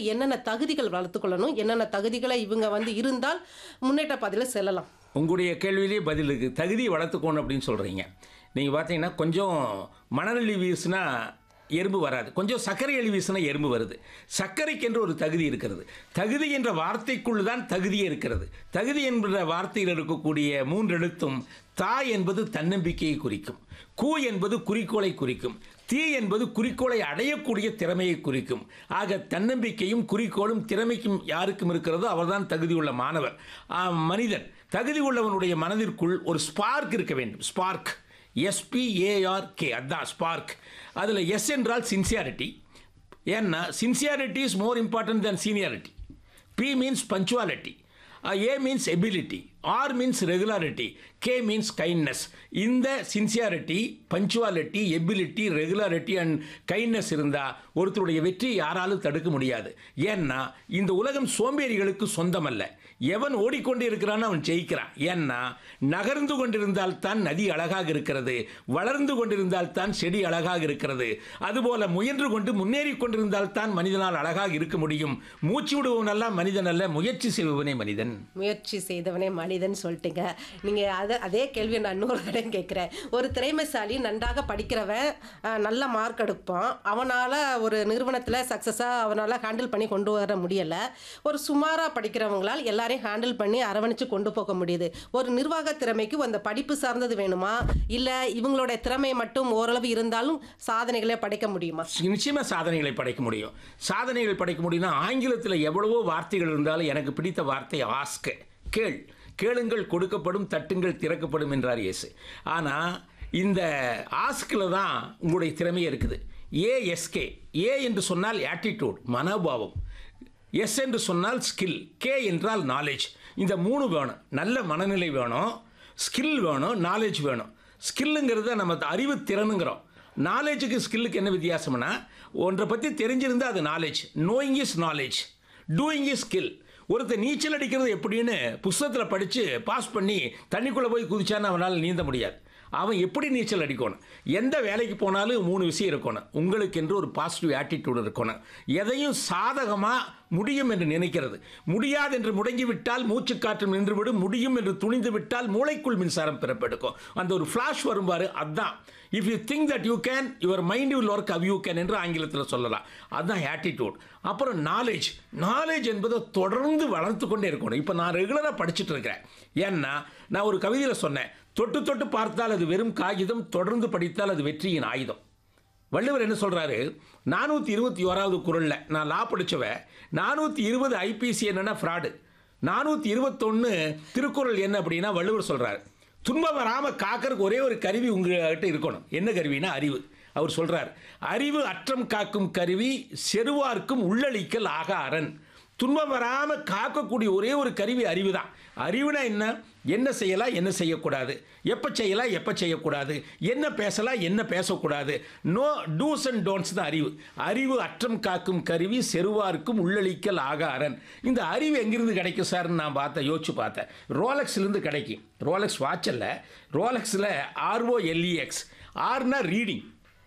என்னென்ன தகுதிகள் வளர்த்துக்கொள்ளணும் என்னென்ன தகுதிகளை இவங்க வந்து இருந்தால் முன்னேற்ற பாதையில் செல்லலாம் உங்களுடைய கேள்வியிலே பதில் இருக்குது தகுதியை வளர்த்துக்கணும் அப்படின்னு சொல்கிறீங்க நீங்கள் பார்த்தீங்கன்னா கொஞ்சம் மணநெல்லி வீசுனா எறும்பு வராது கொஞ்சம் சர்க்கரை எலி வீசினா எறும்பு வருது சர்க்கரைக்கென்று ஒரு தகுதி இருக்கிறது தகுதி என்ற வார்த்தைக்குள் தான் தகுதியே இருக்கிறது தகுதி என்ற வார்த்தையில் இருக்கக்கூடிய மூன்று எழுத்தும் தா என்பது தன்னம்பிக்கையை குறிக்கும் கூ என்பது குறிக்கோளை குறிக்கும் தீ என்பது குறிக்கோளை அடையக்கூடிய திறமையை குறிக்கும் ஆக தன்னம்பிக்கையும் குறிக்கோளும் திறமைக்கும் யாருக்கும் இருக்கிறதோ அவர்தான் தகுதியுள்ள மாணவர் ஆ, மனிதன் தகுதி உள்ளவனுடைய மனதிற்குள் ஒரு ஸ்பார்க் இருக்க வேண்டும் ஸ்பார்க் எஸ்பிஏஆர்கே அதான் ஸ்பார்க் அதில் எஸ் என்றால் சின்சியாரிட்டி ஏன்னா sincerity is more important than seniority P means punctuality A means ability R means regularity K means kindness இந்த sincerity punctuality ability regularity and kindness இருந்தால் ஒருத்தருடைய வெற்றியை யாராலும் தடுக்க முடியாது ஏன்னா இந்த உலகம் சோம்பேறிகளுக்கு சொந்தமல்ல எவன் ஓடிக்கொண்டே இருக்கிறானோ அவன் ஜெயிக்கிறான் ஏன்னா நகர்ந்து கொண்டிருந்தால் தான் நதி அழகாக இருக்கிறது வளர்ந்து கொண்டிருந்தால் தான் செடி அழகாக இருக்கிறது அதுபோல முயன்று கொண்டு முன்னேறி கொண்டிருந்தால் தான் மனிதனால் அழகாக இருக்க முடியும் மூச்சு விடுபவனெல்லாம் மனிதன் அல்ல முயற்சி செய்பவனே மனிதன் முயற்சி செய்தவனே மனிதன் சொல்லிட்டீங்க நீங்கள் அதை அதே கேள்வியை நான் இன்னொரு தடவை கேட்குறேன் ஒரு திறமைசாலி நன்றாக படிக்கிறவன் அஹ், நல்ல மார்க் எடுப்பான் அவனால் ஒரு நிறுவனத்தில் சக்ஸஸாக அவனால் ஹேண்டில் பண்ணி கொண்டு வர முடியலை ஒரு சுமாராக படிக்கிறவங்களால் எல்லாரையும் ஹேண்டில் பண்ணி அரவணைச்சு கொண்டு போக முடியுது ஒரு நிர்வாக திறமைக்கு அந்த படிப்பு சார்ந்தது வேணுமா இல்லை இவங்களோட திறமை மட்டும் ஓரளவு இருந்தாலும் சாதனைகளே படைக்க முடியுமா நிச்சயமா சாதனைகளை படைக்க முடியும் சாதனைகள் படைக்க முடியும்னா ஆங்கிலத்தில் எவ்வளவோ வார்த்தைகள் இருந்தாலும் எனக்கு பிடித்த வார்த்தை ஆஸ்க கேள் கேளுங்கள் கொடுக்கப்படும் தட்டுங்கள் திறக்கப்படும் என்றார் இயேசு ஆனால் இந்த ஆஸ்கில் தான் உங்களுடைய திறமையே இருக்குது ஏஎஸ்கே ஏ என்று சொன்னால் ஆட்டிடியூட் மனோபாவம் எஸ் என்று சொன்னால் ஸ்கில் கே என்றால் நாலேஜ் இந்த மூணு வேணும் நல்ல மனநிலை வேணும் ஸ்கில் வேணும் நாலேஜ் வேணும் ஸ்கில்லுங்கிறத நம்ம அறிவு திறனுங்கிறோம் நாலேஜுக்கு ஸ்கில்லுக்கு என்ன வித்தியாசம்னா ஒன்றை பற்றி தெரிஞ்சிருந்தா அது knowledge knowing is knowledge doing is skill ஒருத்தர் நீச்சல் அடிக்கிறது எப்படின்னு புஸ்தகத்தில் படித்து பாஸ் பண்ணி தண்ணிக்குள்ளே போய் குதிச்சான்னு அவனால் நீந்த முடியாது அவன் எப்படி நீச்சல் அடிக்கணும் எந்த வேலைக்கு போனாலும் மூணு விஷயம் இருக்கணும் உங்களுக்கென்று ஒரு பாசிட்டிவ் ஆட்டிடியூட் இருக்கணும் எதையும் சாதகமாக முடியும் என்று நினைக்கிறது முடியாது என்று முடங்கிவிட்டால் மூச்சுக்காற்று நின்றுவிடும் முடியும் என்று துணிந்து விட்டால் மூளைக்குள் மின்சாரம் பிறப்பெடுக்கும் அந்த ஒரு ஃப்ளாஷ் வரும்பாரு அதுதான் if you think that you can your mind will work out you can என்று ஆங்கிலத்தில் சொல்லலாம் அதுதான் ஆட்டிடியூட் அப்புறம் நாலேஜ் நாலேஜ் என்பதை தொடர்ந்து வளர்த்து கொண்டே இருக்கணும் இப்போ நான் ரெகுலராக படிச்சுட்டு இருக்கிறேன் ஏன்னா நான் ஒரு கவிதையில் சொன்னேன் தொட்டு தொட்டு பார்த்தால் அது வெறும் காகிதம் தொடர்ந்து படித்தால் அது வெற்றியின் ஆயுதம் வள்ளுவர் என்ன சொல்றாரு நானூற்றி இருபத்தி ஓராவது குரலில் நான் லா படிச்சவன் நானூற்றி இருபது ஐபிசி என்னன்னா ஃப்ராடு நானூற்றி இருபத்தொன்று திருக்குறள் என்ன அப்படின்னா வள்ளுவர் சொல்றாரு துன்பம் வராமல் காக்கறதுக்கு ஒரே ஒரு கருவி உங்ககிட்ட இருக்கணும் என்ன கருவினா அறிவு அவர் சொல்றார் அறிவு அற்றம் காக்கும் கருவி செருவார்க்கும் உள்ளளிக்கல் ஆக அரண் துன்பம் வராமல் காக்கக்கூடிய ஒரே ஒரு கருவி அறிவு தான் அறிவுனா என்ன என்ன செய்யலாம் என்ன செய்யக்கூடாது எப்போ செய்யலாம் எப்போ செய்யக்கூடாது என்ன பேசலாம் என்ன பேசக்கூடாது நோ டூஸ் அண்ட் டோன்ட்ஸ் தான் அறிவு அறிவு அற்றம் காக்கும் கருவி செருவார்க்கும் உள்ளளிக்கல் ஆக அரண் இந்த அறிவு எங்கிருந்து கிடைக்கும் சார்னு நான் பார்த்தேன் யோசிச்சு பார்த்தேன் ரோலக்ஸ்லேருந்து கிடைக்கும் ரோலக்ஸ் வாட்சில் ரோலக்ஸில் ஆர்ஓ எல்இஎக்ஸ் ஆர்னா ரீடிங்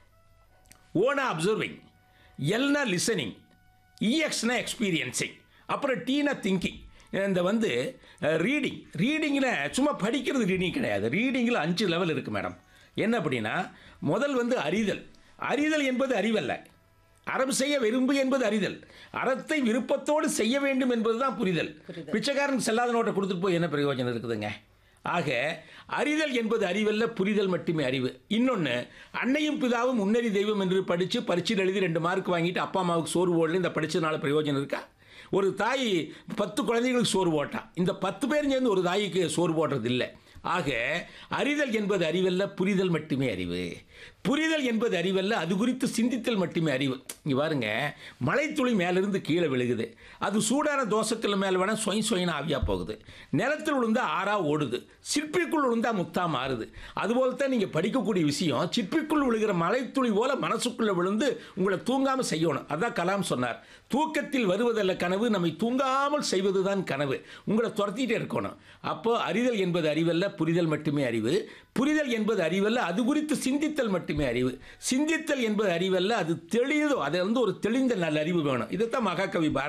ஓனா அப்சர்விங் எல்னா லிசனிங் இஎக்ஸ்னா எக்ஸ்பீரியன்சிங் அப்புறம் டீனா திங்கிங் இந்த வந்து ரீடிங் ரீடிங்கில் சும்மா படிக்கிறது ரீடிங் கிடையாது ரீடிங்கில் அஞ்சு லெவல் இருக்குது மேடம் என்ன அப்படின்னா முதல் வந்து அறிதல் அறிதல் என்பது அறிவல்ல அறம் செய்ய விரும்பு என்பது அறிதல் அறத்தை விருப்பத்தோடு செய்ய வேண்டும் என்பதுதான் புரிதல் பிச்சைக்காரன் செல்லாத நோட்டை கொடுத்துட்டு போய் என்ன பிரயோஜனம் இருக்குதுங்க ஆக அறிதல் என்பது அறிவல்ல புரிதல் மட்டுமே அறிவு இன்னொன்று அன்னையும் பிதாவும் முன்னறி தெய்வம் என்று படித்து பரீட்சையில் எழுதி ரெண்டு மார்க் வாங்கிட்டு அப்பா அம்மாவுக்கு சோறு போடல இந்த படிச்சதுனால பிரயோஜனம் இருக்கா ஒரு தாய் பத்து குழந்தைகளுக்கு சோறு போட்டா இந்த பத்து பேர் சேர்ந்து ஒரு தாய்க்கு சோறு போடுறது இல்லை ஆக அறிதல் என்பது அறிவல்ல புரிதல் மட்டுமே அறிவு புரிதல் என்பது அறிவல்ல அது குறித்து சிந்தித்தல் மட்டுமே அறிவு இங்கே பாருங்க மலைத்துளி மேலிருந்து கீழே விழுகுது அது சூடான தோசத்தில் மேலே வேணால் சொய் சொயின்னு ஆவியாக போகுது நிலத்தில் விழுந்தா ஆறா ஓடுது சிற்பிக்குள் விழுந்தா முத்தா மாறுது அதுபோல தான் நீங்கள் படிக்கக்கூடிய விஷயம் சிற்பிக்குள் விழுகிற மலைத்துளி போல மனசுக்குள்ளே விழுந்து உங்களை தூங்காமல் செய்யணும் அதான் கலாம் சொன்னார் தூக்கத்தில் வருவதல்ல கனவு நம்மை தூங்காமல் செய்வது தான் கனவு உங்களை துரத்திட்டே இருக்கணும் அப்போ அறிதல் என்பது அறிவல்ல புரிதல் மட்டுமே அறிவு புரிதல் என்பது அறிவல்ல அது குறித்து சிந்தித்தல் மட்டுமே அறிவு சிந்தித்தல் என்பது அறிவல்ல அது தெளிதோ அது வந்து ஒரு தெளிந்த நல்ல அறிவு வேணும் இதைத்தான் மகாகவி பாரதி